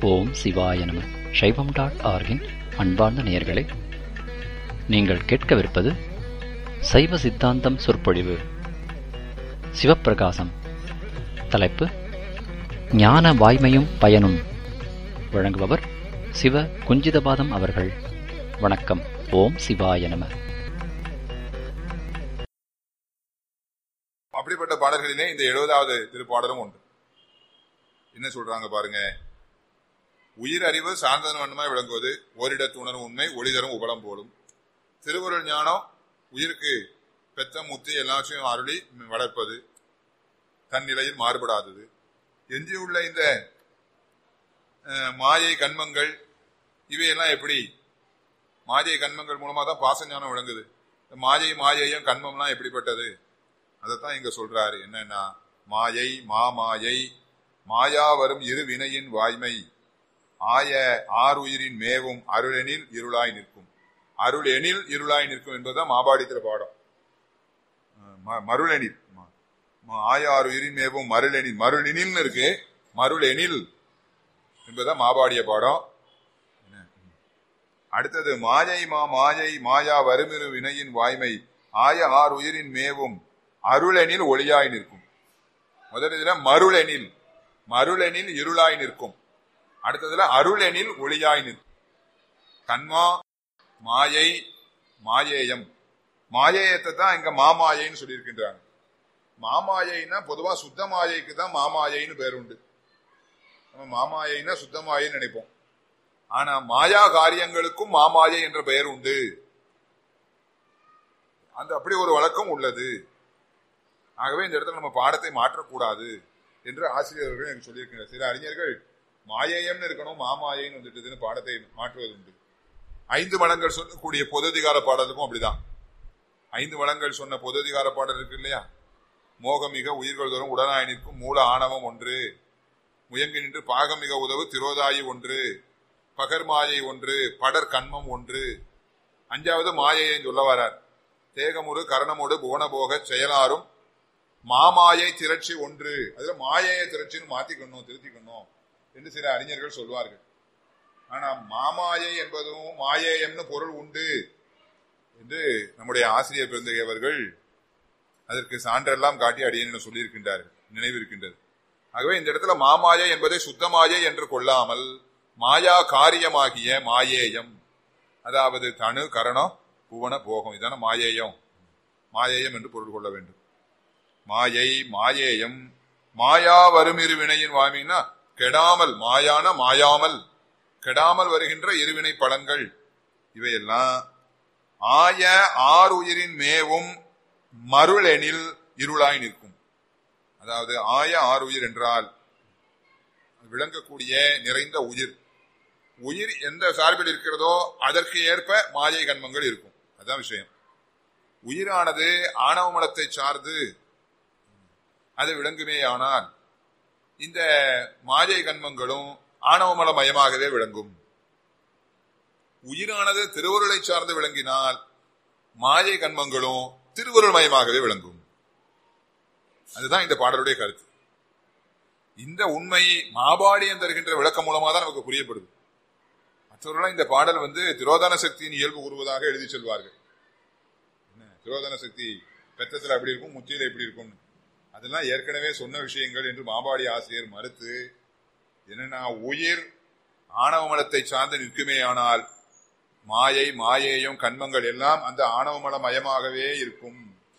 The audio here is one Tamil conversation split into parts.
ஓம் சிவாய நம சைவம் டாட் ஆர்கின் அன்பார்ந்த நேயர்களே நீங்கள் கேட்கவிருப்பது சைவ சித்தாந்தம் சொற்பொழிவு சிவப்பிரகாசம் தலைப்பு ஞான வாய்மையும் பயனும் வழங்குபவர் சிவ குஞ்சிதபாதம் அவர்கள் வணக்கம் ஓம் சிவாய நம அப்படிப்பட்ட பாடல்களிலே இந்த எழுபதாவது திருப்பாடலும் உண்டு என்ன சொல்றாங்க பாருங்க உயிர் அறிவு சார்ந்ததன் வண்ணமாய் விளங்குவது ஓரிடத்து உணர்வு உண்மை ஒளிதரும் உபலம் போலும் திருவுருள் ஞானம் உயிருக்கு பெத்த முத்தி எல்லாத்தையும் அருளி வளர்ப்பது தன் நிலையில் மாறுபடாதது எஞ்சியுள்ள இந்த அஹ், மாயை கண்மங்கள் இவையெல்லாம் எப்படி மாயை கண்மங்கள் மூலமா தான் பாச ஞானம் விளங்குது இந்த மாயை மாயையும் கண்மம்லாம் எப்படிப்பட்டது அதைத்தான் இங்க சொல்றாரு என்னன்னா மாயை மாமாயை மாயா வரும் இரு வினையின் வாய்மை ஆய ஆறுயிரின் மேவும் அருளெனில் இருளாய் நிற்கும் அருள் எனில் இருளாய் நிற்கும் என்பதுதான் மாபாடித்திர பாடம் அஹ் ம- மருளெனில் ம- ம- ஆய ஆறுயிரின் மேவும் மருளெனில் மருளெனில்னு இருக்கு மருள் எனில் என்பதுதான் மாபாடிய பாடம் என்ன? அடுத்தது மாயை மா மாயை மாயா வருமிரு வினையின் வாய்மை ஆய ஆறு உயிரின் மேவும் அருளெனில் ஒளியாய் நிற்கும் முதல் இதுல மருளெனில் மருளெனில் இருளாய் நிற்கும் அடுத்ததுல அருளெனில் ஒளியாய் நிற்கும் கண்மா மாயை மாயேயம் மாயேயத்தை தான் இங்க மாமாயைன்னு சொல்லியிருக்கின்றாங்க மாமாயைன்னா பொதுவா சுத்த மாயைக்கு தான் மாமாயைன்னு பேர் உண்டு நம்ம மாமாயைன்னா சுத்த மாயைன்னு நினைப்போம் ஆனா மாயா காரியங்களுக்கும் மாமாயை என்ற பெயர் உண்டு அந்த அப்படி ஒரு வழக்கம் உள்ளது ஆகவே இந்த இடத்துல நம்ம பாடத்தை மாற்றக்கூடாது என்று ஆசிரியர்கள் எனக்கு சொல்லியிருக்கிறார் சில அறிஞர்கள் மாயேயம்னு இருக்கணும் மாமாயைன்னு வந்துட்டுதுன்னு பாடத்தை மாற்றுவது உண்டு ஐந்து வளங்கள் சொல்லக்கூடிய பொததிகார பாடலுக்கும் அப்படிதான் ஐந்து வளங்கள் சொன்ன பொததிகார பாடல் இருக்கு இல்லையா மோகமிக உயிர்கள் தோறும் உடனாய் நிற்கும் மூல ஆணவம் ஒன்று முயங்கி நின்று பாகமிக உதவு திரோதாயி ஒன்று பகர்மாயை ஒன்று படர் கண்மம் ஒன்று அஞ்சாவது மாயையை சொல்ல வரார் தேகமுறு கரணமோடு புவனபோக செயலாரும் மாமாயை திரட்சி ஒன்று அதுல மாயையை திரட்சின்னு மாத்திக்கணும் திருத்திக்கணும் என்று சில அறிஞர்கள் சொல்வார்கள் ஆனா மாமாயை என்பதும் மாயேயம்னு பொருள் உண்டு என்று நம்முடைய ஆசிரியர் பெருந்தகையவர்கள் அதற்கு சான்றெல்லாம் காட்டி அடியேன் சொல்லியிருக்கின்றார்கள் நினைவிருக்கின்றது ஆகவே இந்த இடத்துல மாமாயை என்பதை சுத்தமாயை என்று கொள்ளாமல் மாயா காரியமாகிய மாயேயம் அதாவது தனு கரணம் புவன போகம் இதான மாயேயம் மாயேயம் என்று பொருள் கொள்ள வேண்டும் மாயை மாயேயம் மாயா வருமிரு வினையின் வாமின்னா கெடாமல் மாயான மாயாமல் கெடாமல் வருகின்ற இருவினை பலன்கள் இவையெல்லாம் ஆய ஆறு உயிரின் மேவும் மருளெனில் இருளாய் நிற்கும் அதாவது ஆய ஆறு உயிர் என்றால் விளங்கக்கூடிய நிறைந்த உயிர் உயிர் எந்த சார்பில் இருக்கிறதோ அதற்கு ஏற்ப மாயை கண்மங்கள் இருக்கும் அதான் விஷயம் உயிரானது ஆணவ மலத்தை சார்ந்து அது விளங்குமேயானால் இந்த மாயை கண்மங்களும் ஆணவமல மயமாகவே விளங்கும் உயிரானது திருவருளை சார்ந்து விளங்கினால் மாயை கண்மங்களும் திருவருள் மயமாகவே விளங்கும் அதுதான் இந்த பாடலுடைய கருத்து இந்த உண்மை மாபாடியம் தருகின்ற விளக்கம் மூலமா தான் நமக்கு புரியப்படுது மற்றவர்கள் இந்த பாடல் வந்து திரோதான சக்தியின் இயல்பு கூறுவதாக எழுதி செல்வார்கள் என்ன, திரோதான சக்தி பெத்தத்துல அப்படி இருக்கும் முத்தியில எப்படி இருக்கும்னு அதெல்லாம் ஏற்கனவே சொன்ன விஷயங்கள் என்று மாபாடி ஆசிரியர் மறுத்து என்னன்னா உயிர் ஆணவ மலத்தை சார்ந்து நிற்குமேயானால் மாயை மாயேயம் கண்மங்கள் எல்லாம் அந்த ஆணவ மல மயமாகவே இருக்கும்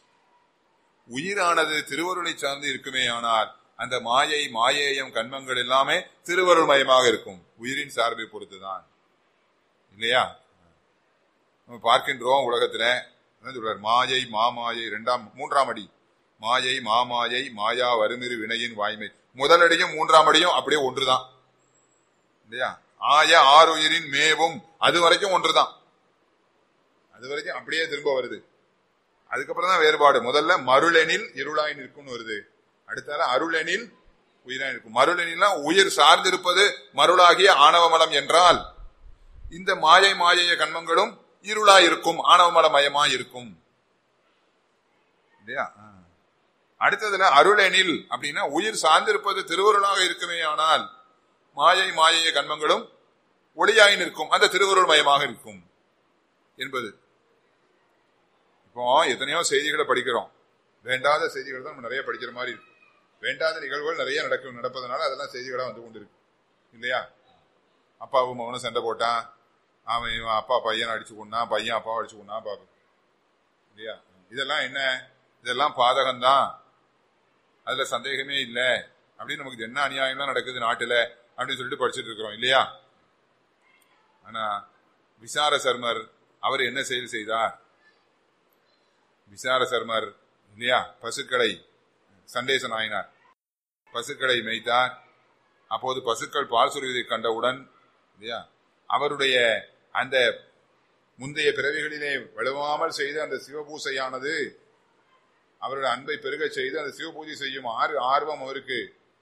உயிரானது திருவருளை சார்ந்து இருக்குமேயானால் அந்த மாயை மாயேயம் கண்மங்கள் எல்லாமே திருவருள் மயமாக இருக்கும் உயிரின் சார்பை பொறுத்துதான் இல்லையா நம்ம பார்க்கின்றோம் உலகத்துல என்ன சொல்றார் மாயை மாமாயை இரண்டாம் மூன்றாம் அடி மாயை மாமாயை மாயா வருமிரு வினையின் வாய்மை முதலடியும் மூன்றாம் அடியும் அப்படியே ஒன்றுதான் இல்லையா ஆய ஆறு உயிரின் மேவும் அது வரைக்கும் ஒன்றுதான் அது வரைக்கும் அப்படியே திரும்ப வருது அதுக்கப்புறம் தான் வேறுபாடு முதல்ல மருளெனில் இருளாய் நிற்கும்னு வருது அடுத்தால அருளெனில் உயிராய் நிற்கும் மருளெனில்னா உயிர் சார்ந்திருப்பது மருளாகிய ஆணவமலம் என்றால் இந்த மாயை மாயைய கண்மங்களும் இருளாய் இருக்கும் ஆணவமல மயமாய் இருக்கும் இல்லையா ஆ. அடுத்ததுல அருளெனில் அப்படின்னா உயிர் சார்ந்திருப்பது திருவருளாக இருக்குமே ஆனால் மாயை மாயைய கண்மங்களும் ஒளியாய் நிற்கும் அந்த திருவருள் மயமாக இருக்கும் என்பது இப்போ எத்தனையோ செய்திகளை படிக்கிறோம் வேண்டாத செய்திகள் தான் நம்ம நிறைய படிக்கிற மாதிரி இருக்கு வேண்டாத நிகழ்வுகள் நிறைய நடக்க நடப்பதனால அதெல்லாம் செய்திகளா வந்து கொண்டிருக்கு இல்லையா அப்பாவும் மகனும் சண்டை போட்டான் அவன் இவன் அப்பா பையனை அடிச்சு கொண்டான் பையன் அப்பாவை அடிச்சு கொண்டான் பாக்கும் இல்லையா இதெல்லாம் என்ன இதெல்லாம் பாதகம்தான் அதுல சந்தேகமே இல்லை அப்படின்னு நமக்கு என்ன அநியாயம்லாம் நடக்குது நாட்டுல அப்படின்னு சொல்லிட்டு படிச்சுட்டு இருக்கிறோம் இல்லையா ஆனா விசார சர்மர் அவர் என்ன செயல் செய்தார் விசார சர்மர் இல்லையா பசுக்களை சண்டேச நாயினார் பசுக்களை மேய்த்தார் அப்போது பசுக்கள் பால் சுருவதை கண்டவுடன் இல்லையா அவருடைய அந்த முந்தைய பிறவிகளிலே வலுவாமல் செய்த அந்த சிவபூசையானது அவருடைய அன்பை பெருக செய்து அந்த சிவபூஜை செய்யும் ஆறு ஆர்வம் அவருக்கு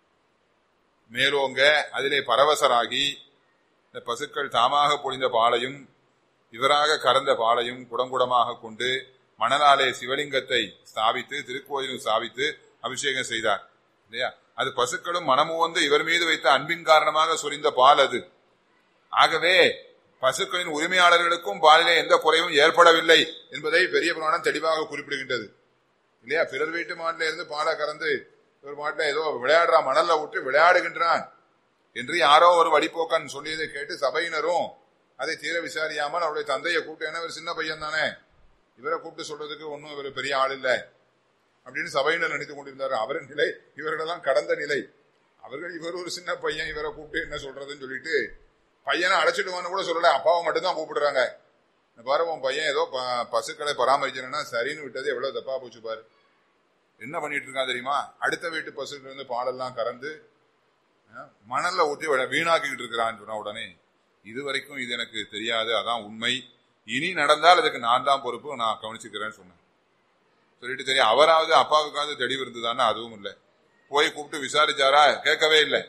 மேலோங்க அதிலே பரவசராகி இந்த பசுக்கள் தாமாக பொழிந்த பாலையும் இவராக கறந்த பாலையும் குடங்குடமாக கொண்டு மணலாலே சிவலிங்கத்தை ஸ்தாபித்து திருக்கோயிலும் ஸ்தாபித்து அபிஷேகம் செய்தார் இல்லையா அது பசுக்களும் மனமும் வந்து இவர் மீது வைத்த அன்பின் காரணமாக சொரிந்த பால் அது ஆகவே பசுக்களின் உரிமையாளர்களுக்கும் பாலிலே எந்த குறைவும் ஏற்படவில்லை என்பதை பெரிய புராணம் தெளிவாக குறிப்பிடுகின்றது இல்லையா பிறர் வீட்டு மாட்டில இருந்து பாலை கறந்து ஒரு மாட்டில ஏதோ விளையாடுறா மணல்ல விட்டு விளையாடுகின்றான் என்று யாரோ ஒரு வழிபோக்கன் சொல்லியதை கேட்டு சபையினரும் அதை தீர விசாரியாமல் அவருடைய தந்தையை கூப்பிட்டு ஏன்னா இவர் சின்ன பையன் தானே இவரை கூப்பிட்டு சொல்றதுக்கு ஒன்றும் இவர் பெரிய ஆள் இல்லை அப்படின்னு சபையினர் நினைத்துக் கொண்டிருந்தார் அவரின் நிலை இவர்களெல்லாம் கடந்த நிலை அவர்கள் இவர் ஒரு சின்ன பையன் இவரை கூப்பிட்டு என்ன சொல்றதுன்னு சொல்லிட்டு பையனை அழைச்சிடுவான்னு கூட சொல்லல அப்பாவை மட்டும்தான் கூப்பிடுறாங்க இந்த பாரு உன் பையன் ஏதோ ப- பசுக்களை பராமரிக்கிறேன்னா சரின்னு விட்டது எவ்வளவு தப்பா போச்சு பாரு என்ன பண்ணிட்டு இருக்கான் தெரியுமா அடுத்த வீட்டு பசுக்கிட்ட இருந்து பாலெல்லாம் கறந்து அஹ், மணல்ல ஊற்றி விட- வீணாக்கிக்கிட்டு இருக்கிறான்னு சொன்ன உடனே இது வரைக்கும் இது எனக்கு தெரியாது அதான் உண்மை இனி நடந்தால் அதுக்கு நான் தான் பொறுப்பு நான் கவனிச்சுக்கிறேன்னு சொன்னேன் சொல்லிட்டு தெரியும் அவராவது அப்பாவுக்காவது தெளிவு இருந்ததான்னா அதுவும் இல்லை போய் கூப்பிட்டு விசாரிச்சாரா கேட்கவே இல்லை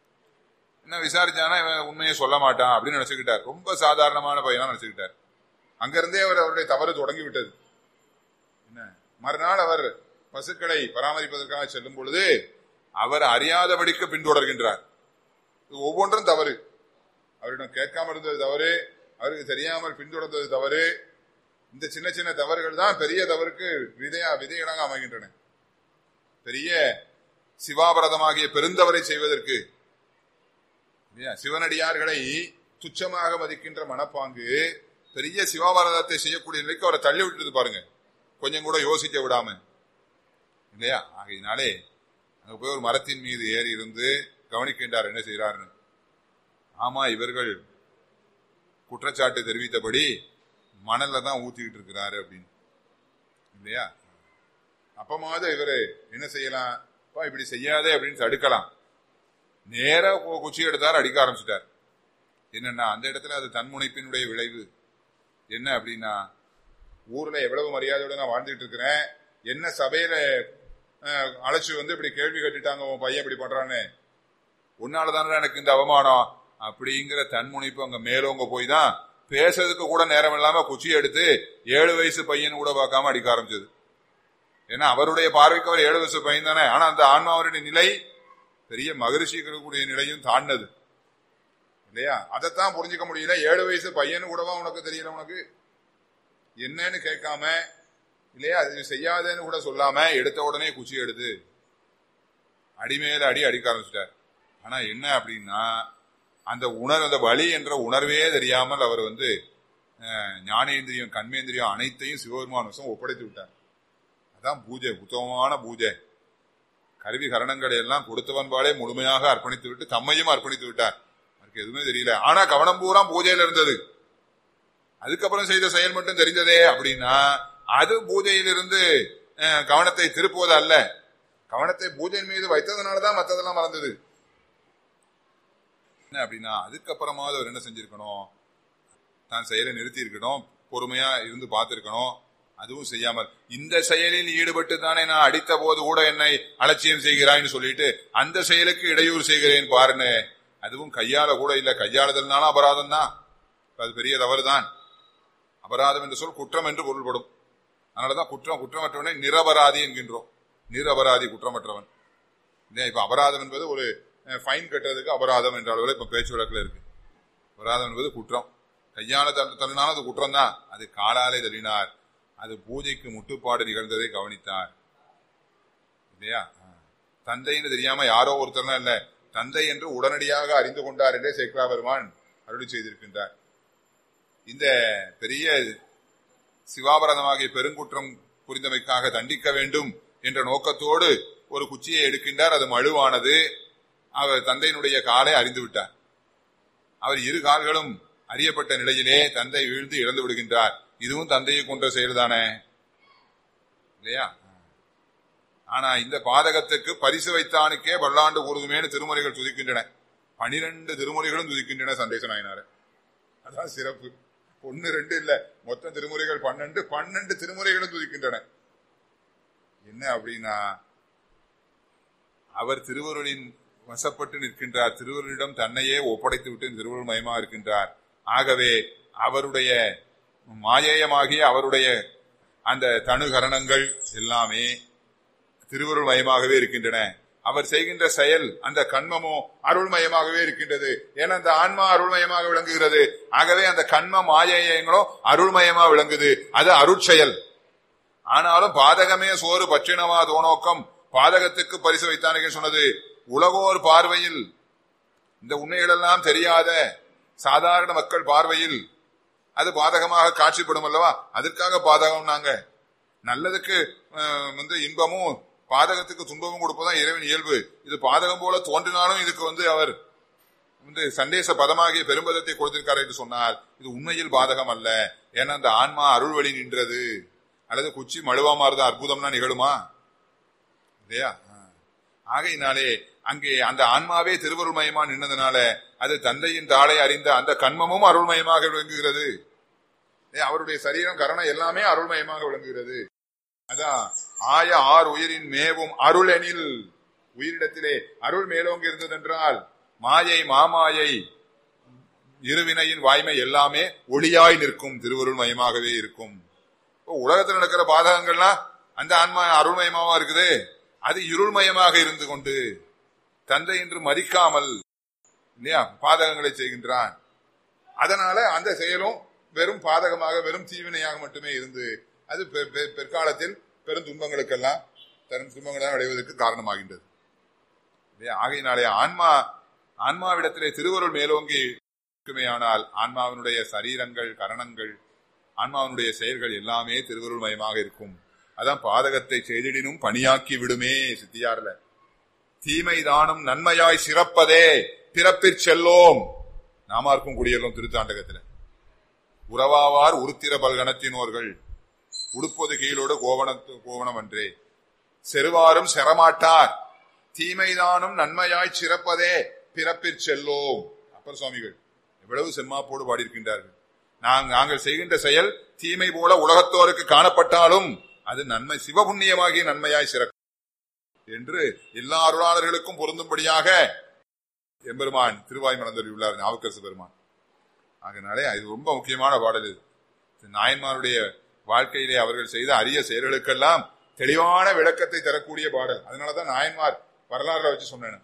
என்ன விசாரிச்சானா இவன் உண்மையை சொல்ல மாட்டான் அப்படின்னு நினைச்சுக்கிட்டார் ரொம்ப சாதாரணமான பையனா நினைச்சுக்கிட்டார் அங்கிருந்தே அவர் அவருடைய தவறு தொடங்கி விட்டது என்ன மறுநாள் அவர் பசுக்களை பராமரிப்பதற்காக செல்லும் பொழுது அவர் அறியாதபடிக்கு பின்தொடர்கின்றார் இது ஒவ்வொன்றும் தவறு அவரிடம் கேட்காம இருந்தது தவறு அவருக்கு தெரியாமல் பின்தொடர்ந்தது தவறு இந்த சின்ன சின்ன தவறுகள் தான் பெரிய தவறுக்கு விதையா விதைகளாக அமைகின்றன பெரிய சிவாபரதமாகிய பெருந்தவரை செய்வதற்கு இல்லையா? சிவனடியார்களை துச்சமாக மதிக்கின்ற மனப்பாங்கு பெரிய சிவாபாரதத்தை செய்யக்கூடிய நிலைக்கு அவரை தள்ளி விட்டுது பாருங்க கொஞ்சம் கூட யோசிக்க விடாம இல்லையா ஆகையினாலே அங்க போய் ஒரு மரத்தின் மீது ஏறி இருந்து கவனிக்கின்றார் என்ன செய்யறாருன்னு ஆமா இவர்கள் குற்றச்சாட்டு தெரிவித்தபடி மணல்ல தான் ஊத்திக்கிட்டு இருக்கிறாரு அப்படின்னு இல்லையா அப்பமாவது இவரு என்ன செய்யலாம் அப்பா இப்படி செய்யாதே அப்படின்னு தடுக்கலாம் நேரா கு- குச்சி எடுத்தார் அடிக்க ஆரம்பிச்சிட்டார் என்னன்னா அந்த இடத்துல அது தன்முனைப்பினுடைய விளைவு என்ன அப்படின்னா ஊர்ல எவ்வளவு மரியாதையோட நான் வாழ்ந்துட்டு இருக்கிறேன் என்ன சபையில அஹ், அழைச்சு வந்து இப்படி கேள்வி கேட்டுட்டாங்க உன் பையன் இப்படி பண்றான்னு உன்னாலதானே எனக்கு இந்த அவமானம் அப்படிங்கிற தன்முனைப்பு அங்க மேலோங்க போய் தான் பேசுறதுக்கு கூட நேரம் இல்லாம குச்சி எடுத்து ஏழு வயசு பையன் கூட பார்க்காம அடிக்க ஆரம்பிச்சது ஏன்னா அவருடைய பார்வைக்கு அவர் ஏழு வயசு பையன் தானே ஆனா அந்த ஆன்மாவருடைய நிலை பெரிய மகரிஷி இருக்கக்கூடிய நிலையும் தாண்டது இல்லையா அதைத்தான் புரிஞ்சுக்க முடியல ஏழு வயசு பையனு கூடவா உனக்கு தெரியல உனக்கு என்னன்னு கேட்காம இல்லையா அது செய்யாதேன்னு கூட சொல்லாம எடுத்த உடனே குச்சி எடுத்து அடிமேல அடி அடிக்க ஆரம்பிச்சிட்டார் ஆனா என்ன அப்படின்னா அந்த உணர் அந்த வலி என்ற உணர்வே தெரியாமல் அவர் வந்து அஹ், ஞானேந்திரியம் கண்மேந்திரியம் அனைத்தையும் சிவபெருமான் வசம் ஒப்படைத்து விட்டார் அதான் பூஜை உத்தமமான பூஜை கருவி கரணங்களை எல்லாம் கொடுத்தவன்பாலே முழுமையாக அர்ப்பணித்து விட்டு தம்மையும் அர்ப்பணித்து விட்டார் அவருக்கு எதுவுமே தெரியல ஆனா கவனம் பூரா பூஜையில இருந்தது அதுக்கப்புறம் செய்த செயல் மட்டும் தெரிந்ததே அப்படின்னா அது பூஜையிலிருந்து அஹ், கவனத்தை திருப்புவது அல்ல கவனத்தை பூஜையின் மீது வைத்ததுனாலதான் மத்ததெல்லாம் மறந்தது என்ன அப்படின்னா அதுக்கப்புறமாவது அவர் என்ன செஞ்சிருக்கணும் தான் செயலை நிறுத்தி இருக்கணும் பொறுமையா இருந்து பார்த்திருக்கணும் அதுவும் செய்யாமல் இந்த செயலில் ஈடுபட்டு தானே நான் அடித்த போது கூட என்னை அலட்சியம் செய்கிறாய்னு சொல்லிட்டு அந்த செயலுக்கு இடையூறு செய்கிறேன் பாருன்னு அதுவும் கையால கூட இல்ல கையாளுதல்னாலும் அபராதம் தான் அது பெரிய தவறு தான் அபராதம் என்று சொல் குற்றம் என்று பொருள்படும் அதனாலதான் குற்றம் குற்றமற்றவனை நிரபராதி என்கின்றோம் நிரபராதி குற்றமற்றவன் இல்லையா இப்ப அபராதம் என்பது ஒரு ஃபைன் கட்டுறதுக்கு அபராதம் என்ற அளவில் இப்ப பேச்சு வழக்கில் இருக்கு அபராதம் என்பது குற்றம் கையால தள்ளு தள்ளினாலும் அது குற்றம் தான் அது காலாலே தள்ளினார் அது பூஜைக்கு முட்டுப்பாடு நிகழ்ந்ததை கவனித்தார் இல்லையா தந்தைன்னு தெரியாம யாரோ ஒருத்தர்லாம் இல்ல தந்தை என்று உடனடியாக அறிந்து கொண்டார் என்றே சேக்ரா பெருமான் அருளி செய்திருக்கின்றார் இந்த பெரிய சிவாபரணமாகிய பெருங்குற்றம் புரிந்தமைக்காக தண்டிக்க வேண்டும் என்ற நோக்கத்தோடு ஒரு குச்சியை எடுக்கின்றார் அது மழுவானது அவர் தந்தையினுடைய காலை அறிந்து விட்டார் அவர் இரு கால்களும் அறியப்பட்ட நிலையிலே தந்தை வீழ்ந்து இழந்து விடுகின்றார் இதுவும் தந்தையை கொன்ற செயல்தானே இல்லையா ஆனா இந்த பாதகத்துக்கு பரிசு வைத்தானுக்கே பல்லாண்டு கூறுதுமேனு திருமுறைகள் துதிக்கின்றன பனிரெண்டு திருமுறைகளும் துதிக்கின்றன சந்தேச நாயனார் அதான் சிறப்பு ஒன்னு ரெண்டு இல்ல மொத்தம் திருமுறைகள் பன்னெண்டு பன்னெண்டு திருமுறைகளும் துதிக்கின்றன என்ன அப்படின்னா அவர் திருவருளின் வசப்பட்டு நிற்கின்றார் திருவருளிடம் தன்னையே ஒப்படைத்து விட்டு திருவருள் மயமா இருக்கின்றார் ஆகவே அவருடைய மாயேயமாகிய அவருடைய அந்த தனுகரணங்கள் எல்லாமே திருவருள் மயமாகவே இருக்கின்றன அவர் செய்கின்ற செயல் அந்த கண்மமோ அருள்மயமாகவே இருக்கின்றது ஏன்னா அந்த ஆன்மா அருள்மயமாக விளங்குகிறது ஆகவே அந்த கண்ம மாயங்களோ அருள்மயமா விளங்குது அது அருட்செயல் ஆனாலும் பாதகமே சோறு பட்சிணமா தோணோக்கம் பாதகத்துக்கு பரிசு வைத்தானே சொன்னது உலகோர் பார்வையில் இந்த உண்மைகளெல்லாம் தெரியாத சாதாரண மக்கள் பார்வையில் அது பாதகமாக காட்சிப்படும் அல்லவா அதற்காக பாதகம் நாங்க நல்லதுக்கு வந்து இன்பமும் பாதகத்துக்கு துன்பமும் கொடுப்பதுதான் இறைவன் இயல்பு இது பாதகம் போல தோன்றினாலும் இதுக்கு வந்து அவர் வந்து சண்டேச பதமாகிய பெரும்பதத்தை கொடுத்திருக்காரு என்று சொன்னார் இது உண்மையில் பாதகம் அல்ல ஏன்னா அந்த ஆன்மா அருள் வழி நின்றது அல்லது குச்சி மழுவா மாறுதான் அற்புதம்னா நிகழுமா இல்லையா ஆகையினாலே அங்கே அந்த ஆன்மாவே திருவருள்மயமா நின்னதுனால அது தந்தையின் தாளை அறிந்த அந்த கண்மமும் அருள்மயமாக விளங்குகிறது அவருடைய சரீரம் கரணம் எல்லாமே அருள்மயமாக விளங்குகிறது அதான் ஆய ஆர் உயிரின் மேவும் அருள் எனில் உயிரிடத்திலே அருள் மேலோங்கி இருந்ததென்றால் மாயை மாமாயை இருவினையின் வாய்மை எல்லாமே ஒளியாய் நிற்கும் திருவருள் மயமாகவே இருக்கும் உலகத்தில் நடக்கிற பாதகங்கள்லாம் அந்த ஆன்மா அருள்மயமாவா இருக்குது அது இருள்மயமாக இருந்து கொண்டு தந்தை என்று மதிக்காமல் இல்லையா பாதகங்களை செய்கின்றான் அதனால அந்த செயலும் வெறும் பாதகமாக வெறும் தீவினையாக மட்டுமே இருந்து அது பிற்காலத்தில் பெரும் துன்பங்களுக்கெல்லாம் தரும் துன்பங்களாக அடைவதற்கு காரணமாகின்றது ஆகையினாலே ஆன்மா ஆன்மாவிடத்திலே திருவருள் மேலோங்கி இருக்குமேயானால் ஆன்மாவினுடைய சரீரங்கள் கரணங்கள் ஆன்மாவினுடைய செயல்கள் எல்லாமே திருவருள் மயமாக இருக்கும் அதான் பாதகத்தை செய்திடினும் பணியாக்கி விடுமே சித்தியார்ல தீமை தானும் நன்மையாய் சிறப்பதே பிறப்பிற் செல்லோம் நாமார்க்கும் குடியெல்லாம் திருத்தாண்டகத்துல உறவாவார் உருத்திர பல்கணத்தினோர்கள் உடுப்பது கீழோடு கோவணத்து கோவணம் அன்றே செருவாரும் செரமாட்டார் தீமைதானும் நன்மையாய் சிறப்பதே பிறப்பிற் செல்லோம் அப்பர் சுவாமிகள் எவ்வளவு செம்மாப்போடு பாடியிருக்கின்றார்கள் நாங்கள் செய்கின்ற செயல் தீமை போல உலகத்தோருக்கு காணப்பட்டாலும் அது நன்மை சிவபுண்ணியமாகிய நன்மையாய் சிறக்கும் என்று எல்லா அருளாளர்களுக்கும் பொருந்தும்படியாக எம்பெருமான் திருவாய் மணந்தறியுள்ளார் நாவுக்கரசு பெருமான் அதனாலே அது ரொம்ப முக்கியமான பாடல் இது நாயன்மாருடைய வாழ்க்கையிலே அவர்கள் செய்த அரிய செயல்களுக்கெல்லாம் தெளிவான விளக்கத்தை தரக்கூடிய பாடல் அதனாலதான் நாயன்மார் வரலாறுல வச்சு சொன்னேன்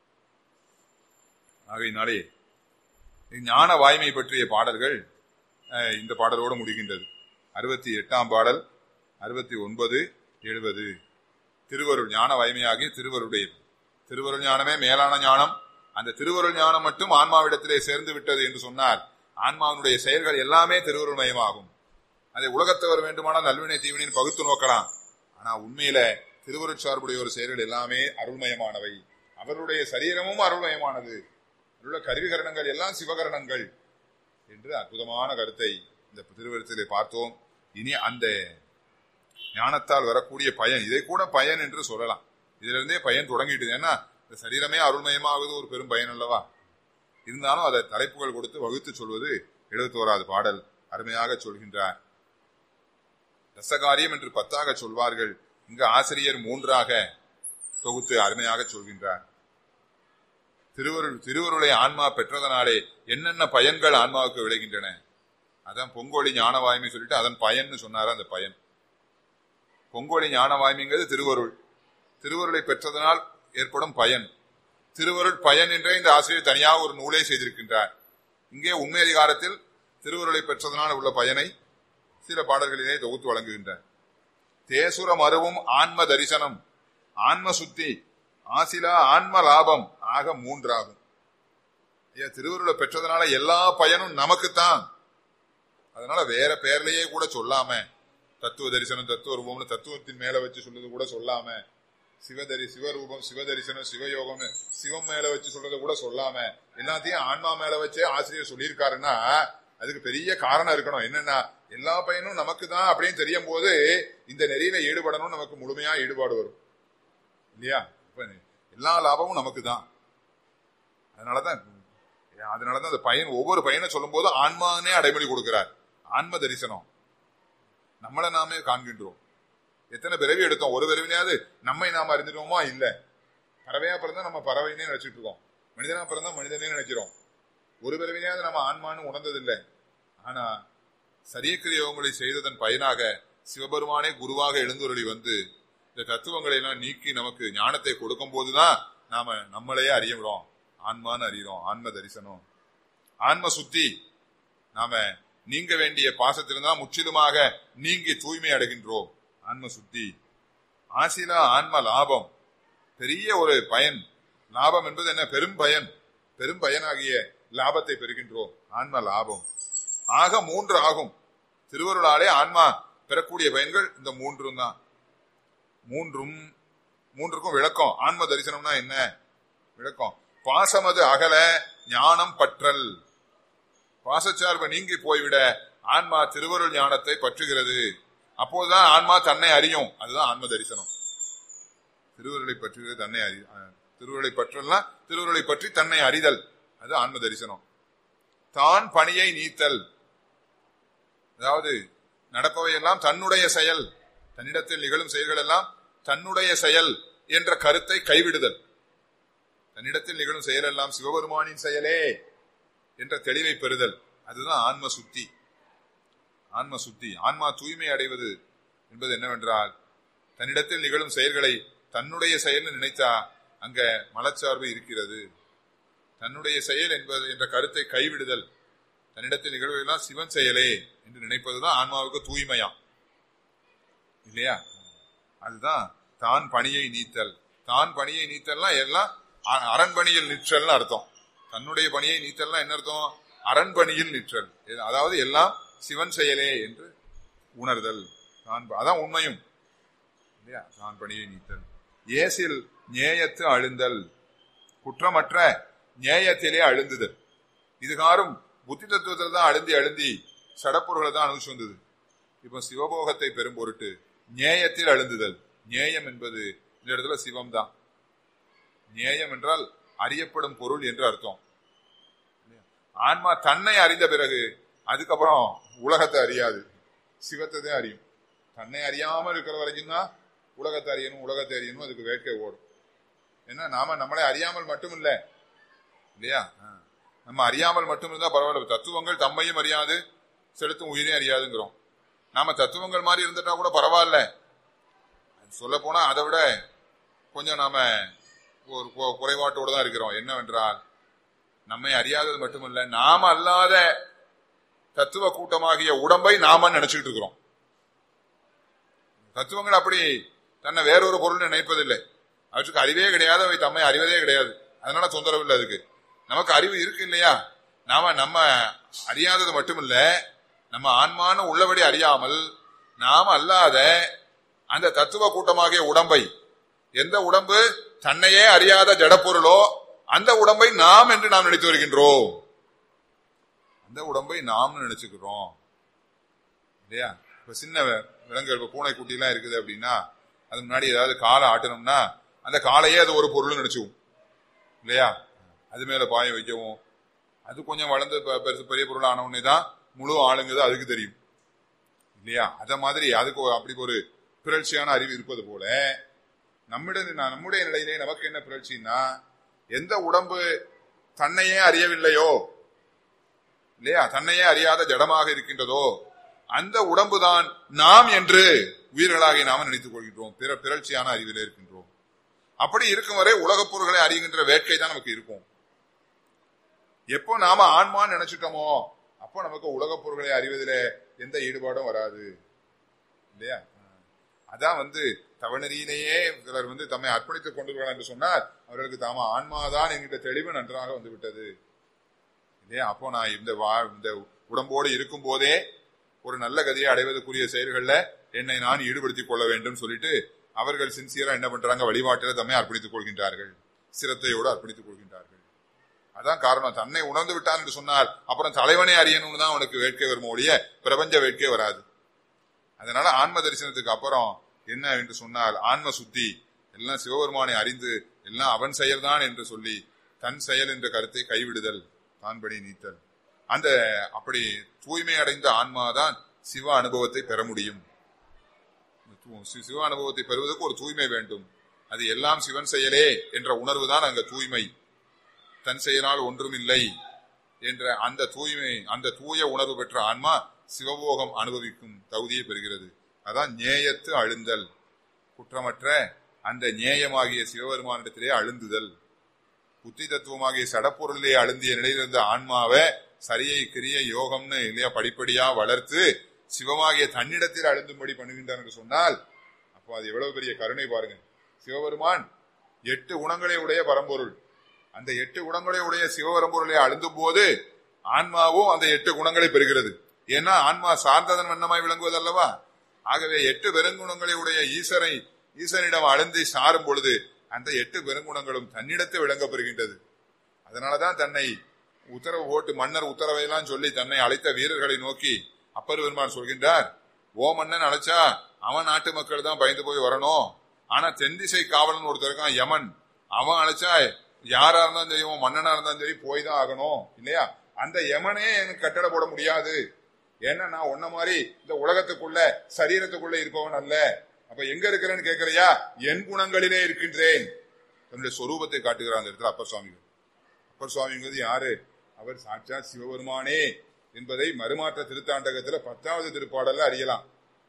ஆகையினாலே ஞான வாய்மை பற்றிய பாடல்கள் இந்த பாடலோடு முடிகின்றது அறுபத்தி எட்டாம் பாடல் அறுபத்தி ஒன்பது எழுபது திருவருள் ஞான வாய்மையாகிய திருவருடைய திருவருள் ஞானமே மேலான ஞானம் அந்த திருவருள் ஞானம் மட்டும் ஆன்மாவிடத்திலே சேர்ந்து விட்டது என்று சொன்னார் ஆன்மாவினுடைய செயல்கள் எல்லாமே திருவருள் மயமாகும் அதை உலகத்தவர் வேண்டுமானால் நல்வினை தீவினின் பகுத்து நோக்கலாம் ஆனா உண்மையில திருவருட் சார்புடைய ஒரு செயல்கள் எல்லாமே அருள்மயமானவை அவருடைய சரீரமும் அருள்மயமானது உள்ள கருவிகரணங்கள் எல்லாம் சிவகரணங்கள் என்று அற்புதமான கருத்தை இந்த திருவருத்திலே பார்த்தோம் இனி அந்த ஞானத்தால் வரக்கூடிய பயன் இதை கூட பயன் என்று சொல்லலாம் இதுல இருந்தே பயன் தொடங்கிட்டு ஏன்னா இந்த சரீரமே அருள்மயமாவது ஒரு பெரும் பயன் அல்லவா இருந்தாலும் அதை தலைப்புகள் கொடுத்து வகுத்து சொல்வது எழுபத்தோராது பாடல் அருமையாக சொல்கின்றார் ரசகாரியம் என்று பத்தாக சொல்வார்கள் இங்கு ஆசிரியர் மூன்றாக தொகுத்து அருமையாக சொல்கின்றார் திருவருள் திருவருளை ஆன்மா பெற்றதனாலே என்னென்ன பயன்கள் ஆன்மாவுக்கு விளைகின்றன அதான் பொங்கோழி ஞான வாய்மை சொல்லிட்டு அதன் பயன்னு சொன்னார் அந்த பயன் பொங்கோழி ஞான வாய்மைங்கிறது திருவருள் திருவருளை பெற்றதனால் ஏற்படும் பயன் திருவருள் பயன் என்ற இந்த ஆசிரியர் தனியாக ஒரு நூலை செய்திருக்கின்றார் இங்கே உண்மை அதிகாரத்தில் திருவருளை பெற்றதனால் உள்ள பயனை சில பாடல்களிலே தொகுத்து வழங்குகின்றார் தேசுர மருவும் ஆன்ம தரிசனம் ஆன்ம சுத்தி ஆசிலா ஆன்ம லாபம் ஆக மூன்றாகும் ஐயா திருவருளை பெற்றதனால எல்லா பயனும் நமக்குத்தான் அதனால வேற பெயர்லயே கூட சொல்லாம தத்துவ தரிசனம் தத்துவ ரூபம்னு தத்துவத்தின் மேல வச்சு சொல்றது கூட சொல்லாம சிவதரி சிவரூபம் சிவதரிசனம் சிவயோகம்னு சிவம் மேல வச்சு சொல்றதை கூட சொல்லாம எல்லாத்தையும் ஆன்மா மேல வச்சே ஆசிரியர் சொல்லியிருக்காருன்னா அதுக்கு பெரிய காரணம் இருக்கணும் என்னன்னா எல்லா பயனும் நமக்கு தான் அப்படின்னு தெரியும் போது இந்த நெறியில ஈடுபடணும் நமக்கு முழுமையா ஈடுபாடு வரும் இல்லையா இப்ப எல்லா லாபமும் நமக்கு தான் அதனாலதான் அதனாலதான் அந்த பையன் ஒவ்வொரு பையனை சொல்லும் போது ஆன்மானே அடைமொழி கொடுக்கிறார் ஆன்ம தரிசனம் நம்மளை நாமே காண்கின்றோம் எத்தனை பிறவி எடுத்தோம் ஒரு பிறவினையாவது நம்மை நாம் அறிந்துட்டோமா இல்ல பறவையா பிறந்தா நம்ம பறவைனே நினைச்சிட்டு இருக்கோம் மனிதனா பிறந்தா மனிதனே நினைக்கிறோம் ஒரு பிறவினையாவது நம்ம ஆன்மான்னு உணர்ந்ததில்லை ஆனா சரியக்கிரியவங்களை செய்ததன் பயனாக சிவபெருமானே குருவாக எழுந்துருளி வந்து இந்த தத்துவங்களை எல்லாம் நீக்கி நமக்கு ஞானத்தை கொடுக்கும் போதுதான் நாம நம்மளையே அறியறோம் ஆன்மான்னு அறிகிறோம் ஆன்ம தரிசனம் ஆன்ம சுத்தி நாம நீங்க வேண்டிய பாசத்திலிருந்தா முற்றிலுமாக நீங்கி தூய்மை அடைகின்றோம் ஆன்ம சுத்தி ஆசிலா ஆன்ம லாபம் பெரிய ஒரு பயன் லாபம் என்பது என்ன பெரும் பயன் பெரும் பயனாகிய லாபத்தை பெறுகின்றோம் ஆன்ம லாபம் ஆக மூன்று ஆகும் திருவருளாலே ஆன்மா பெறக்கூடிய பயன்கள் இந்த மூன்றும் தான் மூன்றும் மூன்றுக்கும் விளக்கம் ஆன்ம தரிசனம்னா என்ன விளக்கம் பாசமது அகல ஞானம் பற்றல் பாசச்சார்பு நீங்கி போய்விட ஆன்மா திருவருள் ஞானத்தை பற்றுகிறது அப்போதுதான் ஆன்மா தன்னை அறியும் அதுதான் ஆன்ம தரிசனம் திருவருளை பற்றுகிறது தன்னை அறி திருவருளை பற்றல்னா திருவருளை பற்றி தன்னை அறிதல் அது ஆன்ம தரிசனம் தான் பணியை நீத்தல் அதாவது நடப்பவையெல்லாம் தன்னுடைய செயல் தன்னிடத்தில் நிகழும் செயல்கள் எல்லாம் தன்னுடைய செயல் என்ற கருத்தை கைவிடுதல் தன்னிடத்தில் நிகழும் செயல் எல்லாம் சிவபெருமானின் செயலே என்ற தெளிவை பெறுதல் அதுதான் ஆன்ம சுத்தி ஆன்ம சுத்தி ஆன்மா தூய்மை அடைவது என்பது என்னவென்றால் தன்னிடத்தில் நிகழும் செயல்களை தன்னுடைய செயல் நினைத்தா அங்க மலச்சார்பு இருக்கிறது தன்னுடைய செயல் என்பது என்ற கருத்தை கைவிடுதல் தன்னிடத்தில் நிகழ்வதெல்லாம் சிவன் செயலே என்று நினைப்பதுதான் ஆன்மாவுக்கு தூய்மையா இல்லையா அதுதான் தான் பணியை நீத்தல் தான் பணியை நீத்தல்னா எல்லாம் அரண்பணியில் நிற்றல்னு அர்த்தம் தன்னுடைய பணியை நீத்தல்னா என்ன அர்த்தம் அரண்பணியில் நிற்றல் அதாவது எல்லாம் சிவன் செயலே என்று உணர்தல் தான் அதான் உண்மையும் இல்லையா தான் பணியை நீத்தல் ஏசில் நேயத்து அழுந்தல் குற்றமற்ற நேயத்திலே அழுந்துதல் இதுகாரும் புத்தி தத்துவத்தில் தான் அழுந்தி அழுந்தி சடப்பொருள்களை தான் அனுப்பிச்சு வந்தது இப்ப சிவபோகத்தை பெரும் பொருட்டு நேயத்தில் அழுந்துதல் நேயம் என்பது இந்த இடத்துல சிவம் தான் நேயம் என்றால் அறியப்படும் பொருள் என்று அர்த்தம் ஆன்மா தன்னை அறிந்த பிறகு அதுக்கப்புறம் உலகத்தை அறியாது சிவத்தை தான் அறியும் தன்னை அறியாம இருக்கிற வரைக்கும் தான் உலகத்தை அறியணும் உலகத்தை அறியணும் அதுக்கு வேட்கை ஓடும் ஏன்னா நாம நம்மளை அறியாமல் மட்டும் இல்ல இல்லையா நம்ம அறியாமல் மட்டும் இருந்தா பரவாயில்ல தத்துவங்கள் தம்மையும் அறியாது செலுத்தும் உயிரையும் அறியாதுங்கிறோம் நாம தத்துவங்கள் மாதிரி இருந்துட்டா கூட பரவாயில்ல சொல்ல போனா அதை விட கொஞ்சம் நாம ஒரு குறைபாட்டோடு தான் இருக்கிறோம் என்னவென்றால் நம்மை அறியாதது மட்டுமல்ல நாம அல்லாத தத்துவ கூட்டமாகிய உடம்பை நாம நினைச்சுக்கிட்டு இருக்கிறோம் தத்துவங்கள் அப்படி தன்னை வேறொரு பொருள் நினைப்பதில்லை அவற்றுக்கு அறிவே கிடையாது அவை தம்மை அறிவதே கிடையாது அதனால தொந்தரவு இல்லை அதுக்கு நமக்கு அறிவு இருக்கு இல்லையா நாம நம்ம அறியாதது மட்டுமில்ல நம்ம ஆன்மான உள்ளபடி அறியாமல் நாம் அல்லாத அந்த தத்துவ கூட்டமாகிய உடம்பை எந்த உடம்பு தன்னையே அறியாத ஜடப்பொருளோ அந்த உடம்பை நாம் என்று நாம் நினைத்து வருகின்றோம் அந்த உடம்பை நாம் நினைச்சுக்கிறோம் இல்லையா இப்ப சின்ன விலங்குகள் இப்ப பூனை குட்டி எல்லாம் இருக்குது அப்படின்னா அது முன்னாடி ஏதாவது காலை ஆட்டணும்னா அந்த காலையே அது ஒரு பொருள் நினைச்சுவோம் இல்லையா அது மேல பாய வைக்கவும் அது கொஞ்சம் வளர்ந்து பெருசு பெரிய பொருள் ஆன உடனே தான் முழு ஆளுங்குது அதுக்கு தெரியும் இல்லையா அத மாதிரி அதுக்கு அப்படி ஒரு பிறழ்ச்சியான அறிவு இருப்பது போல நம்மிட நம்முடைய நிலையிலே நமக்கு என்ன பிறழ்ச்சின்னா எந்த உடம்பு தன்னையே அறியவில்லையோ இல்லையா தன்னையே அறியாத ஜடமாக இருக்கின்றதோ அந்த உடம்பு தான் நாம் என்று உயிர்களாகி நாம நினைத்துக் கொள்கின்றோம் பிற பிறழ்ச்சியான அறிவிலே இருக்கின்றோம் அப்படி இருக்கும் வரை உலகப் பொருள்களை அறிகின்ற வேட்கை தான் நமக்கு இருக்கும் எப்போ நாம ஆன்மான்னு நினைச்சிட்டோமோ அப்போ நமக்கு உலகப் பொருள்களை அறிவதிலே எந்த ஈடுபாடும் வராது இல்லையா அதான் வந்து தவணரியிலேயே சிலர் வந்து தம்மை அர்ப்பணித்துக் கொண்டிருக்கிறார் என்று சொன்னால் அவர்களுக்கு தாம ஆன்மாதான் என்கிற தெளிவு நன்றாக வந்து விட்டது இல்லையா அப்போ நான் இந்த வா இந்த உடம்போடு இருக்கும் போதே ஒரு நல்ல கதியை அடைவதற்குரிய செயல்கள்ல என்னை நான் ஈடுபடுத்திக் கொள்ள வேண்டும் சொல்லிட்டு அவர்கள் சின்சியரா என்ன பண்றாங்க வழிபாட்டில தம்மை அர்ப்பணித்துக் கொள்கின்றார்கள் சிரத்தையோடு அர்ப்பணித்துக் கொள்கின்றார்கள் அதான் காரணம் தன்னை உணர்ந்து விட்டான் என்று சொன்னால் அப்புறம் தலைவனை அறியணும்னு தான் உனக்கு வேட்கை வருமோ ஒழிய பிரபஞ்ச வேட்கை வராது அதனால ஆன்ம தரிசனத்துக்கு அப்புறம் என்ன என்று சொன்னால் ஆன்ம சுத்தி எல்லாம் சிவபெருமானை அறிந்து எல்லாம் அவன் செயல்தான் என்று சொல்லி தன் செயல் என்ற கருத்தை கைவிடுதல் தான்படி நீத்தல் அந்த அப்படி தூய்மை அடைந்த ஆன்மாதான் சிவ அனுபவத்தை பெற முடியும் சி- சிவ அனுபவத்தை பெறுவதற்கு ஒரு தூய்மை வேண்டும் அது எல்லாம் சிவன் செயலே என்ற உணர்வு தான் அங்க தூய்மை தன் செயலால் ஒன்றும் இல்லை என்ற அந்த தூய்மை அந்த தூய உணர்வு பெற்ற ஆன்மா சிவபோகம் அனுபவிக்கும் தகுதியை பெறுகிறது அதான் நேயத்து அழுந்தல் குற்றமற்ற அந்த நேயமாகிய சிவபெருமானிடத்திலே அழுந்துதல் புத்தி தத்துவமாகிய சடப்பொருளிலே அழுந்திய நிலையில் இருந்த ஆன்மாவை சரியை கிரிய யோகம்னு இல்லையா படிப்படியா வளர்த்து சிவமாகிய தன்னிடத்தில் அழுந்தும்படி பண்ணுகின்றார் என்று சொன்னால் அப்போ அது எவ்வளவு பெரிய கருணை பாருங்க சிவபெருமான் எட்டு குணங்களை உடைய பரம்பொருள் அந்த எட்டு குணங்களை உடைய சிவபரம்பொருளை அழுந்தும் போது ஆன்மாவும் அந்த எட்டு குணங்களை பெறுகிறது ஏன்னா ஆன்மா சார்ந்ததன் வண்ணமாய் விளங்குவது அல்லவா ஆகவே எட்டு பெருங்குணங்களை உடைய ஈசரை ஈசனிடம் அழுந்தி சாரும் பொழுது அந்த எட்டு பெருங்குணங்களும் தன்னிடத்தை விளங்கப் பெறுகின்றது அதனாலதான் தன்னை உத்தரவு போட்டு மன்னர் உத்தரவை எல்லாம் சொல்லி தன்னை அழைத்த வீரர்களை நோக்கி அப்பர் பெருமான் சொல்கின்றார் ஓ மன்னன் அழைச்சா அவன் நாட்டு மக்கள் தான் பயந்து போய் வரணும் ஆனா தென்திசை காவலன் ஒருத்தர் இருக்கான் யமன் அவன் அழைச்சா யாரா இருந்தாலும் சரி உன் மன்னனா இருந்தாலும் சரி போய் தான் ஆகணும் இல்லையா அந்த யமனே எனக்கு கட்டளை போட முடியாது ஏன்னா நான் உன்ன மாதிரி இந்த உலகத்துக்குள்ள சரீரத்துக்குள்ள இருப்பவன் அல்ல அப்ப எங்க இருக்கிறேன்னு கேக்குறியா என் குணங்களிலே இருக்கின்றேன் தன்னுடைய சொரூபத்தை காட்டுகிறார் அந்த இடத்துல அப்பர் சுவாமிகள் அப்பர் சுவாமிங்கிறது யாரு அவர் சாட்சாத் சிவபெருமானே என்பதை மறுமாற்ற திருத்தாண்டகத்துல பத்தாவது திருப்பாடல்ல அறியலாம்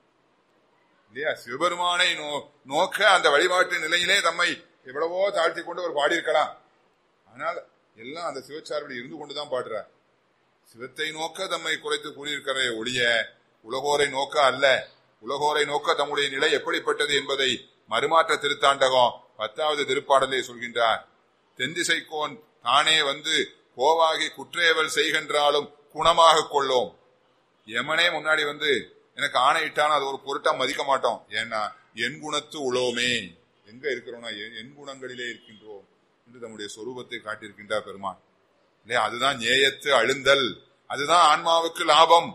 இல்லையா சிவபெருமானை நோ- நோக்க அந்த வழிபாட்டு நிலையிலே தம்மை எவ்வளவோ தாழ்த்தி கொண்டு அவர் பாடியிருக்கலாம் ஆனால் எல்லாம் அந்த சிவச்சார்பில் இருந்து கொண்டுதான் பாடுறார் சிவத்தை நோக்க தம்மை குறைத்து கூறியிருக்கிற ஒழிய உலகோரை நோக்க அல்ல உலகோரை நோக்க தம்முடைய நிலை எப்படிப்பட்டது என்பதை மறுமாற்ற திருத்தாண்டகம் பத்தாவது திருப்பாடலே சொல்கின்றார் தென்திசைக்கோன் தானே வந்து கோவாகி குற்றேவல் செய்கின்றாலும் குணமாக கொள்ளோம் எமனே முன்னாடி வந்து எனக்கு ஆணையிட்டாலும் அது ஒரு பொருட்டா மதிக்க மாட்டோம் ஏன்னா என் குணத்து உளோமே எங்க இருக்கிறோம்னா என் என் குணங்களிலே இருக்கின்றோம் என்று தம்முடைய சொரூபத்தை காட்டியிருக்கின்றார் பெருமான் இல்லையா அதுதான் நேயத்து அழுந்தல் அதுதான் ஆன்மாவுக்கு லாபம்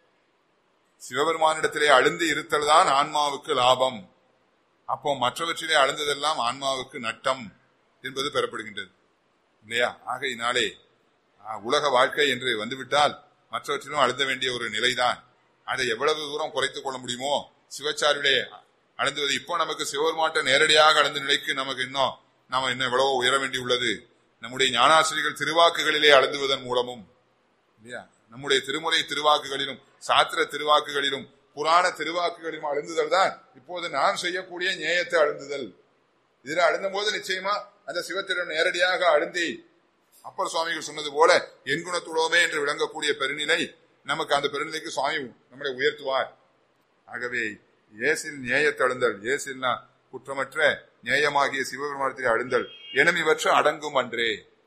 சிவபெருமானிடத்திலே அழுந்து இருத்தல் தான் ஆன்மாவுக்கு லாபம் அப்போ மற்றவற்றிலே அழுந்ததெல்லாம் ஆன்மாவுக்கு நட்டம் என்பது பெறப்படுகின்றது இல்லையா ஆகையினாலே ஆ, உலக வாழ்க்கை என்று வந்துவிட்டால் மற்றவற்றிலும் அழுந்த வேண்டிய ஒரு நிலைதான் அதை எவ்வளவு தூரம் குறைத்துக் கொள்ள முடியுமோ சிவச்சாரிலே அழுந்துவது இப்போ நமக்கு சிவபெருமாட்ட நேரடியாக அழுந்த நிலைக்கு நமக்கு இன்னும் நாம இன்னும் எவ்வளவோ உயர வேண்டியுள்ளது நம்முடைய ஞானாசிரியர்கள் திருவாக்குகளிலே அழுந்துவதன் மூலமும் இல்லையா நம்முடைய திருமுறை திருவாக்குகளிலும் சாத்திர திருவாக்குகளிலும் புராண திருவாக்குகளிலும் அழுந்துதல் தான் இப்போது நாம் செய்யக்கூடிய நேயத்தை அழுந்துதல் இதுல அழுந்தும் போது நிச்சயமா அந்த சிவத்திடம் நேரடியாக அழுந்தி அப்பர் சுவாமிகள் சொன்னது போல என் குணத்துடோமே என்று விளங்கக்கூடிய பெருநிலை நமக்கு அந்த பெருநிலைக்கு சுவாமி நம்மளை உயர்த்துவார் ஆகவே ஏசில் நேயத்தை அழுந்தல் ஏசில்னா குற்றமற்ற நேயமாகிய சிவபெருமானத்தில் அழுந்தல் எனும் இவற்று அடங்கும் அன்றே